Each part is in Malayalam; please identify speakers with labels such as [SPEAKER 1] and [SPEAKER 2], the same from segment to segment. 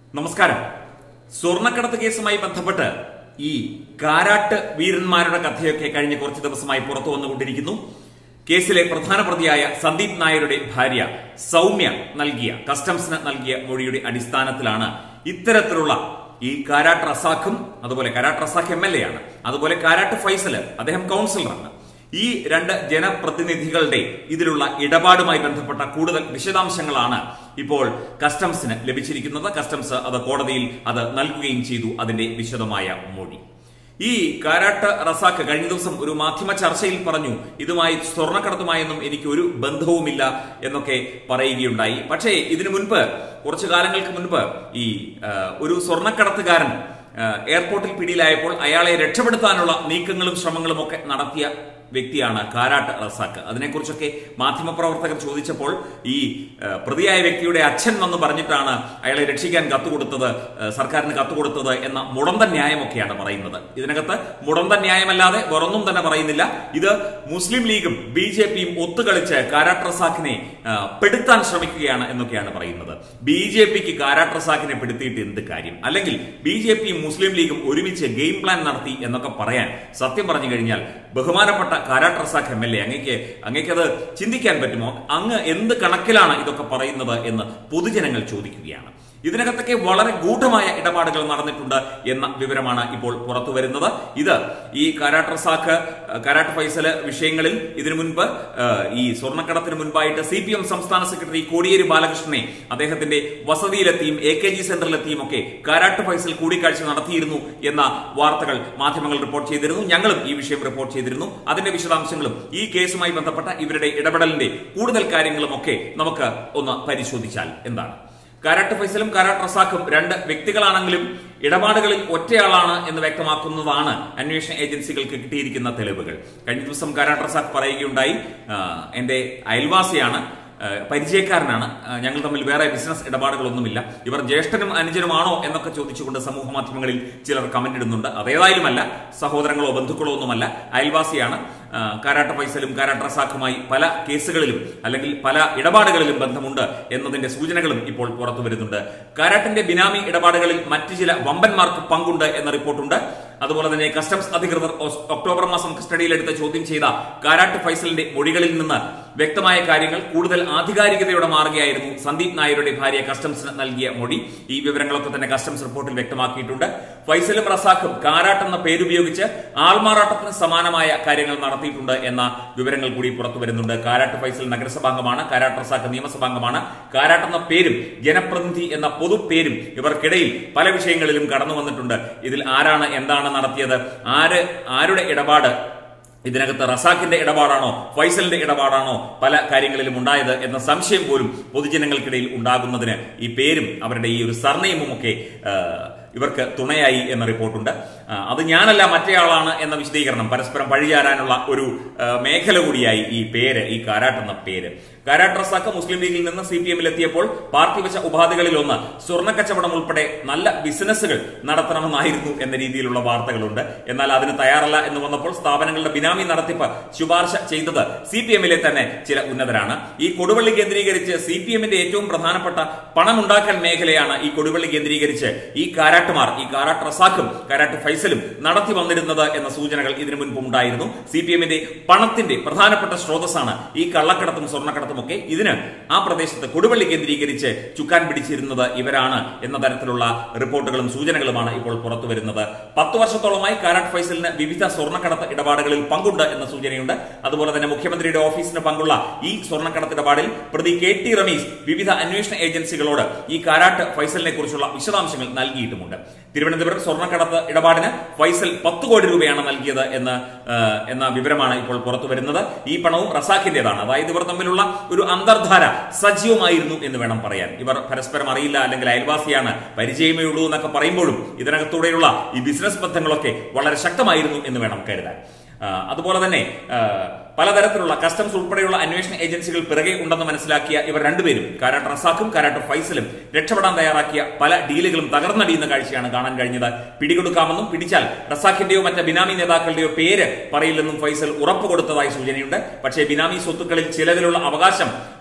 [SPEAKER 1] നമസ്കാരം സ്വർണ്ണക്കടത്ത് കേസുമായി ബന്ധപ്പെട്ട് ഈ കാരാട്ട് വീരന്മാരുടെ കഥയൊക്കെ കഴിഞ്ഞ കുറച്ച് ദിവസമായി പുറത്തു വന്നുകൊണ്ടിരിക്കുന്നു കേസിലെ പ്രധാന പ്രതിയായ സന്ദീപ് നായരുടെ ഭാര്യ സൗമ്യ നൽകിയ കസ്റ്റംസിന് നൽകിയ മൊഴിയുടെ അടിസ്ഥാനത്തിലാണ് ഇത്തരത്തിലുള്ള ഈ കാരാട്ട് റസാഖും അതുപോലെ Karat Razak M L A ആണ് അതുപോലെ കാരാട്ട് ഫൈസല് അദ്ദേഹം കൗൺസിലറാണ് ഈ രണ്ട് ജനപ്രതിനിധികളുടെ ഇതിലുള്ള ഇടപാടുമായി ബന്ധപ്പെട്ട കൂടുതൽ വിശദാംശങ്ങളാണ് ഇപ്പോൾ കസ്റ്റംസിന് ലഭിച്ചിരിക്കുന്നത് കസ്റ്റംസ് അത് കോടതിയിൽ അത് നൽകുകയും ചെയ്തു അതിന്റെ വിശദമായ മൊഴി ഈ കാരാട്ട് റസാഖ് കഴിഞ്ഞ ദിവസം ഒരു മാധ്യമ ചർച്ചയിൽ പറഞ്ഞു ഇതുമായി സ്വർണ്ണക്കടത്തുമായൊന്നും എനിക്ക് ഒരു ബന്ധവുമില്ല എന്നൊക്കെ പറയുകയുണ്ടായി പക്ഷേ ഇതിനു മുൻപ് കുറച്ചു കാലങ്ങൾക്ക് മുൻപ് ഈ ആ, ഒരു സ്വർണ്ണക്കടത്തുകാരൻ ആ, എയർപോർട്ടിൽ പിടിയിലായപ്പോൾ അയാളെ രക്ഷപ്പെടുത്താനുള്ള നീക്കങ്ങളും ശ്രമങ്ങളും ഒക്കെ നടത്തിയ വ്യക്തിയാണ് കാരാട്ട് റസാഖ് അതിനെക്കുറിച്ചൊക്കെ മാധ്യമപ്രവർത്തകർ ചോദിച്ചപ്പോൾ ഈ ആ, പ്രതിയായ വ്യക്തിയുടെ അച്ഛൻ വന്ന് പറഞ്ഞിട്ടാണ് അയാളെ രക്ഷിക്കാൻ കത്തുകൊടുത്തത് ആ, സർക്കാരിന് കത്തുകൊടുത്തത് എന്ന മുടന്തൻ ന്യായമൊക്കെയാണ് പറയുന്നത് ഇതിനകത്ത് മുടന്തൻ ന്യായമല്ലാതെ വേറൊന്നും തന്നെ പറയുന്നില്ല ഇത് മുസ്ലിം ലീഗും ബി ജെ പിയും ഒത്തുകളിച്ച് കാരാട്ട് റസാഖിനെ ആ, പെടുത്താൻ ശ്രമിക്കുകയാണ് എന്നൊക്കെയാണ് പറയുന്നത് ബി ജെ പിക്ക് കാരാട്ട് റസാഖിനെ പെടുത്തിയിട്ട് എന്ത് കാര്യം അല്ലെങ്കിൽ ബി ജെ പിയും മുസ്ലിം ലീഗും ഒരുമിച്ച് ഗെയിം പ്ലാൻ നടത്തി എന്നൊക്കെ പറയാൻ സത്യം പറഞ്ഞു കഴിഞ്ഞാൽ ബഹുമാനപ്പെട്ട Karat Razak M L A അങ്ങേക്ക് അങ്ങേക്ക് അത് ചിന്തിക്കാൻ പറ്റുമോ അങ്ങ് എന്ത് കണക്കിലാണ് ഇതൊക്കെ പറയുന്നത് എന്ന് പൊതുജനങ്ങൾ ചോദിക്കുകയാണ് ഇതിനകത്തൊക്കെ വളരെ ഗൂഢമായ ഇടപാടുകൾ നടന്നിട്ടുണ്ട് എന്ന വിവരമാണ് ഇപ്പോൾ പുറത്തു വരുന്നത് ഇത് ഈ കാരാട്ട് റസാഖ് അഹ് കാരാട്ട് ഫൈസല് വിഷയങ്ങളിൽ ഇതിനു മുൻപ് അഹ് ഈ സ്വർണ്ണക്കടത്തിന് മുൻപായിട്ട് സി പി എം സംസ്ഥാന സെക്രട്ടറി കോടിയേരി ബാലകൃഷ്ണനെ അദ്ദേഹത്തിന്റെ വസതിയിലെത്തിയും എ കെ ജി സെന്ററിലെത്തിയും ഒക്കെ കാരാട്ട് ഫൈസൽ കൂടിക്കാഴ്ച നടത്തിയിരുന്നു എന്ന വാർത്തകൾ മാധ്യമങ്ങൾ റിപ്പോർട്ട് ചെയ്തിരുന്നു ഞങ്ങളും ഈ വിഷയം റിപ്പോർട്ട് ചെയ്തിരുന്നു അതിന്റെ വിശദാംശങ്ങളും ഈ കേസുമായി ബന്ധപ്പെട്ട ഇവരുടെ ഇടപെടലിന്റെ കൂടുതൽ കാര്യങ്ങളും ഒക്കെ നമുക്ക് ഒന്ന് പരിശോധിച്ചാൽ എന്താണ് കാരാട്ട് ഫൈസലും കാരാട്ട് റസാഖും രണ്ട് വ്യക്തികളാണെങ്കിലും ഇടപാടുകളിൽ ഒറ്റയാളാണ് എന്ന് വ്യക്തമാക്കുന്നതാണ് അന്വേഷണ ഏജൻസികൾക്ക് കിട്ടിയിരിക്കുന്ന തെളിവുകൾ കഴിഞ്ഞ ദിവസം കാരാട്ട് റസാഖ് പറയുകയുണ്ടായി ആ, എന്റെ അയൽവാസിയാണ് ആ, പരിചയക്കാരനാണ് ആ, ഞങ്ങൾ തമ്മിൽ വേറെ ബിസിനസ് ഇടപാടുകളൊന്നുമില്ല ഇവർ ജ്യേഷ്ഠനും അനുജനുമാണോ എന്നൊക്കെ ചോദിച്ചുകൊണ്ട് സമൂഹ മാധ്യമങ്ങളിൽ ചിലർ കമന്റ് ഇടുന്നുണ്ട് അതേതായാലുമല്ല സഹോദരങ്ങളോ ബന്ധുക്കളോ ഒന്നുമല്ല അയൽവാസിയാണ് ആ, കാരാട്ട ഫൈസലും കാരാട്ട റസാഖുമായി പല കേസുകളിലും അല്ലെങ്കിൽ പല ഇടപാടുകളിലും ബന്ധമുണ്ട് എന്നതിന്റെ സൂചനകളും ഇപ്പോൾ പുറത്തു വരുന്നുണ്ട് കാരാട്ടിന്റെ ബിനാമി ഇടപാടുകളിൽ മറ്റു ചില വമ്പന്മാർക്ക് പങ്കുണ്ട് എന്ന റിപ്പോർട്ടുണ്ട് അതുപോലെ തന്നെ കസ്റ്റംസ് അധികൃതർ ഒസ്- ഒക്ടോബർ മാസം കസ്റ്റഡിയിലെടുത്ത് ചോദ്യം ചെയ്ത കാരാട്ട് ഫൈസലിന്റെ മൊഴികളിൽ നിന്ന് വ്യക്തമായ കാര്യങ്ങൾ കൂടുതൽ ആധികാരികതയോടെ മാറുകയായിരുന്നു സന്ദീപ് നായരുടെ ഭാര്യ കസ്റ്റംസിന് നൽകിയ മൊഴി ഈ വിവരങ്ങളൊക്കെ തന്നെ കസ്റ്റംസ് റിപ്പോർട്ടിൽ വ്യക്തമാക്കിയിട്ടുണ്ട് ഫൈസലും റസാഖും കാരാട്ട് എന്ന പേരുപയോഗിച്ച് ആൾമാറാട്ടത്തിന് സമാനമായ കാര്യങ്ങൾ നടത്തിയിട്ടുണ്ട് എന്ന വിവരങ്ങൾ കൂടി പുറത്തു വരുന്നുണ്ട് കാരാട്ട് ഫൈസൽ നഗരസഭാംഗമാണ് കാരാട്ട് റസാഖ് നിയമസഭാംഗമാണ് കാരാട്ട് എന്ന പേരും ജനപ്രതിനിധി എന്ന പൊതു പേരും ഇവർക്കിടയിൽ പല വിഷയങ്ങളിലും കടന്നു വന്നിട്ടുണ്ട് ഇതിൽ ആരാണ് എന്താണ് നടത്തിയത് ആര് ആരുടെ ഇടപാട് ഇതിനകത്ത് റസാഖിന്റെ ഇടപാടാണോ ഫൈസലിന്റെ ഇടപാടാണോ പല കാര്യങ്ങളിലും ഉണ്ടായത് എന്ന സംശയം പോലും പൊതുജനങ്ങൾക്കിടയിൽ ഉണ്ടാകുന്നതിന് ഈ പേരും അവരുടെ ഈ ഒരു സർനെയിമും ഒക്കെ ആ, ഇവർക്ക് തുണയായി എന്ന റിപ്പോർട്ടുണ്ട് ആ, അത് ഞാനല്ല മറ്റേയാളാണ് എന്ന വിശദീകരണം പരസ്പരം പഴിചാരാനുള്ള ഒരു ആ, മേഖല കൂടിയായി ഈ പേര് ഈ കാരാട്ട് എന്ന പേര് കാരാട്ട് റസാഖ് മുസ്ലിം ലീഗിൽ നിന്ന് സി പി എമ്മിൽ എത്തിയപ്പോൾ പാർട്ടി വെച്ച ഉപാധികളിൽ ഒന്ന് സ്വർണ്ണ കച്ചവടം ഉൾപ്പെടെ നല്ല ബിസിനസ്സുകൾ നടത്തണമെന്നായിരുന്നു എന്ന രീതിയിലുള്ള വാർത്തകളുണ്ട് എന്നാൽ അതിന് തയ്യാറല്ല എന്ന് വന്നപ്പോൾ സ്ഥാപനങ്ങളുടെ ബിനാമി നടത്തിപ്പ് ശുപാർശ ചെയ്തത് സി പി എമ്മിലെ തന്നെ ചില ഉന്നതരാണ് ഈ കൊടുവള്ളി കേന്ദ്രീകരിച്ച് സി പി എമ്മിന്റെ ഏറ്റവും പ്രധാനപ്പെട്ട പണമുണ്ടാക്കൽ മേഖലയാണ് ഈ കൊടുവള്ളി കേന്ദ്രീകരിച്ച് ഈ കാരാട്ടുമാർ ഈ കാരാട്ട് റസാഖും കാരാട്ട് ഫൈസലും നടത്തി വന്നിരുന്നത് എന്ന സൂചനകൾ ഇതിനു മുൻപ് ഉണ്ടായിരുന്നു സി പി എമ്മിന്റെ പണത്തിന്റെ പ്രധാനപ്പെട്ട സ്രോതസ്സാണ് ഈ കള്ളക്കടത്തും സ്വർണ്ണക്കടത്തും ഒക്കെ ഇതിന് ആ പ്രദേശത്ത് കൊടുവള്ളി കേന്ദ്രീകരിച്ച് ചുക്കാൻ പിടിച്ചിരുന്നത് ഇവരാണ് എന്ന തരത്തിലുള്ള റിപ്പോർട്ടുകളും സൂചനകളുമാണ് ഇപ്പോൾ പുറത്തു വരുന്നത് പത്ത് വർഷത്തോളമായി കാരാട്ട് ഫൈസലിന് വിവിധ സ്വർണ്ണക്കടത്ത് ഇടപാടുകളിൽ പങ്കുണ്ട് എന്ന സൂചനയുണ്ട് അതുപോലെ തന്നെ മുഖ്യമന്ത്രിയുടെ ഓഫീസിന് പങ്കുള്ള ഈ സ്വർണ്ണക്കടത്ത് ഇടപാടിൽ പ്രതി കെ ടി റമീസ് വിവിധ അന്വേഷണ ഏജൻസികളോട് ഈ കാരാട്ട് ഫൈസലിനെ കുറിച്ചുള്ള വിശദാംശങ്ങൾ നൽകിയിട്ടുമുണ്ട് തിരുവനന്തപുരം സ്വർണ്ണക്കടത്ത് ഇടപാടിന് ഫൈസൽ പത്ത് കോടി രൂപയാണ് നൽകിയത് എന്ന് ആ, എന്ന വിവരമാണ് ഇപ്പോൾ പുറത്തു വരുന്നത് ഈ പണവും റസാഖിന്റേതാണ് അതായത് ഇവർ തമ്മിലുള്ള ഒരു അന്തർധാര സജീവമായിരുന്നു എന്ന് വേണം പറയാൻ ഇവർ പരസ്പരം അറിയില്ല അല്ലെങ്കിൽ അയൽവാസിയാണ് പരിചയമേ ഉള്ളൂ എന്നൊക്കെ പറയുമ്പോഴും ഇതിനകത്തൂടെയുള്ള ഈ ബിസിനസ് ബന്ധങ്ങളൊക്കെ വളരെ ശക്തമായിരുന്നു എന്ന് വേണം കരുതാൻ ആ, അതുപോലെ തന്നെ ആ, പലതരത്തിലുള്ള കസ്റ്റംസ് ഉൾപ്പെടെയുള്ള അന്വേഷണ ഏജൻസികൾ പിറകെ ഉണ്ടെന്ന് മനസ്സിലാക്കിയ ഇവർ രണ്ടുപേരും കാരാട്ട് റസാഖും കാരാട്ട് ഫൈസലും രക്ഷപ്പെടാൻ തയ്യാറാക്കിയ പല ഡീലുകളും തകർന്നടിയുന്ന കാഴ്ചയാണ് കാണാൻ കഴിഞ്ഞത് പിടികൊടുക്കാമെന്നും പിടിച്ചാൽ റസാഖിന്റെയോ മറ്റ് ബിനാമി നേതാക്കളുടെയോ പേര് പറയില്ലെന്നും ഫൈസൽ ഉറപ്പ് കൊടുത്തതായി സൂചനയുണ്ട് പക്ഷേ ബിനാമി സ്വത്തുക്കളിൽ ചിലതിലുള്ള അവകാശം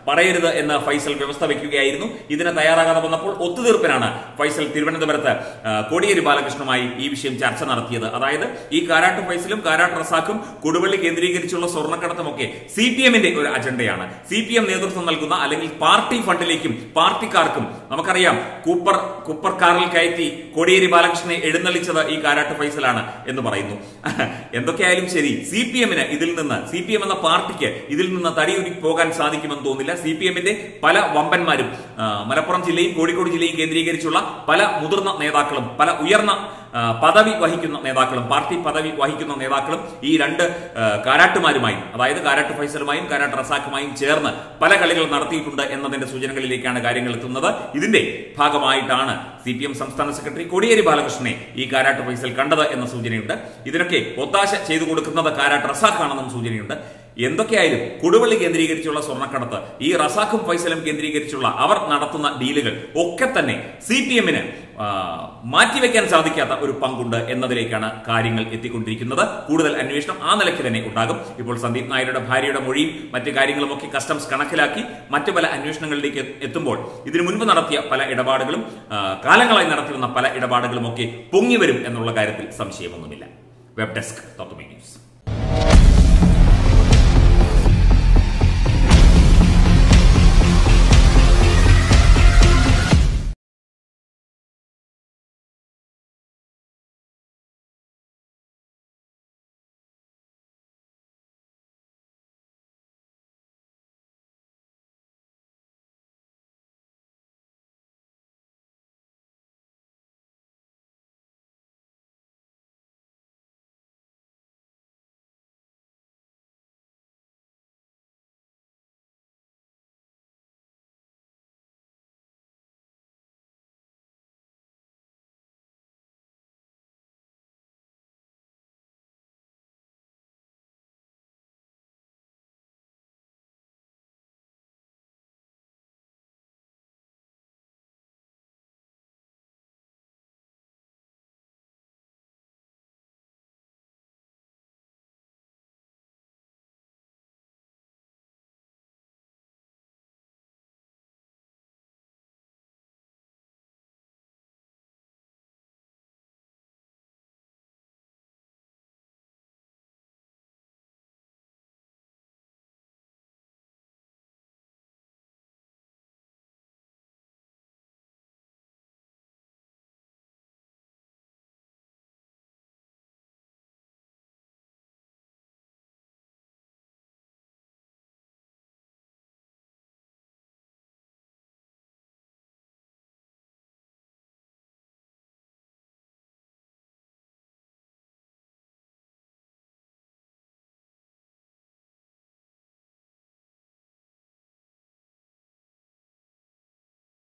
[SPEAKER 1] പറയരുത് എന്ന് ഫൈസൽ വ്യവസ്ഥ വെക്കുകയായിരുന്നു ഇതിന് തയ്യാറാകാതെ വന്നപ്പോൾ ഒത്തുതീർപ്പിനാണ് ഫൈസൽ തിരുവനന്തപുരത്ത് ആ, കോടിയേരി ബാലകൃഷ്ണനുമായി ഈ വിഷയം ചർച്ച നടത്തിയത് അതായത് ഈ കാരാട്ട് ഫൈസലും കാരാട്ട് റസാഖും കൊടുവള്ളി കേന്ദ്രീകരിച്ചുള്ള സ്വർണ്ണക്കടത്തുമൊക്കെ സി പി എമ്മിന്റെ ഒരു അജണ്ടയാണ് സി പി എം നേതൃത്വം നൽകുന്ന അല്ലെങ്കിൽ പാർട്ടി ഫണ്ടിലേക്കും പാർട്ടിക്കാർക്കും നമുക്കറിയാം കൂപ്പർ കൂപ്പർ കാറിൽ കയറ്റി കോടിയേരി ബാലകൃഷ്ണനെ എഴുന്നള്ളിച്ചത് ഈ കാരാട്ട് ഫൈസലാണ് എന്ന് പറയുന്നു എന്തൊക്കെയായാലും ശരി സി പി എമ്മിന് ഇതിൽ നിന്ന് സി പി എം എന്ന പാർട്ടിക്ക് ഇതിൽ നിന്ന് തടിയൊരുക്കി പോകാൻ സാധിക്കുമെന്ന് തോന്നുന്നില്ല സി പി എമ്മിന്റെ പല വമ്പന്മാരും ആ, മലപ്പുറം ജില്ലയും കോഴിക്കോട് ജില്ലയും കേന്ദ്രീകരിച്ചുള്ള പല മുതിർന്ന നേതാക്കളും പല ഉയർന്ന ആ, പദവി വഹിക്കുന്ന നേതാക്കളും പാർട്ടി പദവി വഹിക്കുന്ന നേതാക്കളും ഈ രണ്ട് ആ, കാരാട്ടുമാരുമായും അതായത് കാരാട്ട് ഫൈസലുമായും കാരാട്ട് റസാഖുമായും ചേർന്ന് പല കളികൾ നടത്തിയിട്ടുണ്ട് എന്നതിന്റെ സൂചനകളിലേക്കാണ് കാര്യങ്ങൾ എത്തുന്നത് ഇതിന്റെ ഭാഗമായിട്ടാണ് സി പി എം സംസ്ഥാന സെക്രട്ടറി കോടിയേരി ബാലകൃഷ്ണനെ ഈ കാരാട്ട് ഫൈസൽ കണ്ടത് എന്ന സൂചനയുണ്ട് ഇതിനൊക്കെ ഒത്താശ ചെയ്തു കൊടുക്കുന്നത് കാരാട്ട് റസാഖാണെന്നും സൂചനയുണ്ട് എന്തൊക്കെയായാലും കൊടുവള്ളി കേന്ദ്രീകരിച്ചുള്ള സ്വർണ്ണക്കടത്ത് ഈ റസാഖും ഫൈസലും കേന്ദ്രീകരിച്ചുള്ള അവർ നടത്തുന്ന ഡീലുകൾ ഒക്കെ തന്നെ സി പി എമ്മിന് മാറ്റിവെക്കാൻ സാധിക്കാത്ത ഒരു പങ്കുണ്ട് എന്നതിലേക്കാണ് കാര്യങ്ങൾ എത്തിക്കൊണ്ടിരിക്കുന്നത് കൂടുതൽ അന്വേഷണം ആ നിലയ്ക്ക് തന്നെ ഉണ്ടാകും ഇപ്പോൾ സന്ദീപ് നായരുടെ ഭാര്യയുടെ മൊഴിയും മറ്റു കാര്യങ്ങളും ഒക്കെ കസ്റ്റംസ് കണക്കിലാക്കി മറ്റു പല അന്വേഷണങ്ങളിലേക്ക് എത്തുമ്പോൾ ഇതിനു മുൻപ് നടത്തിയ പല ഇടപാടുകളും ആ, കാലങ്ങളായി നടത്തിവന്ന പല ഇടപാടുകളും ഒക്കെ പൊങ്ങി വരും എന്നുള്ള കാര്യത്തിൽ സംശയമൊന്നുമില്ല വെബ് ഡെസ്ക് തത്വമേ ന്യൂസ്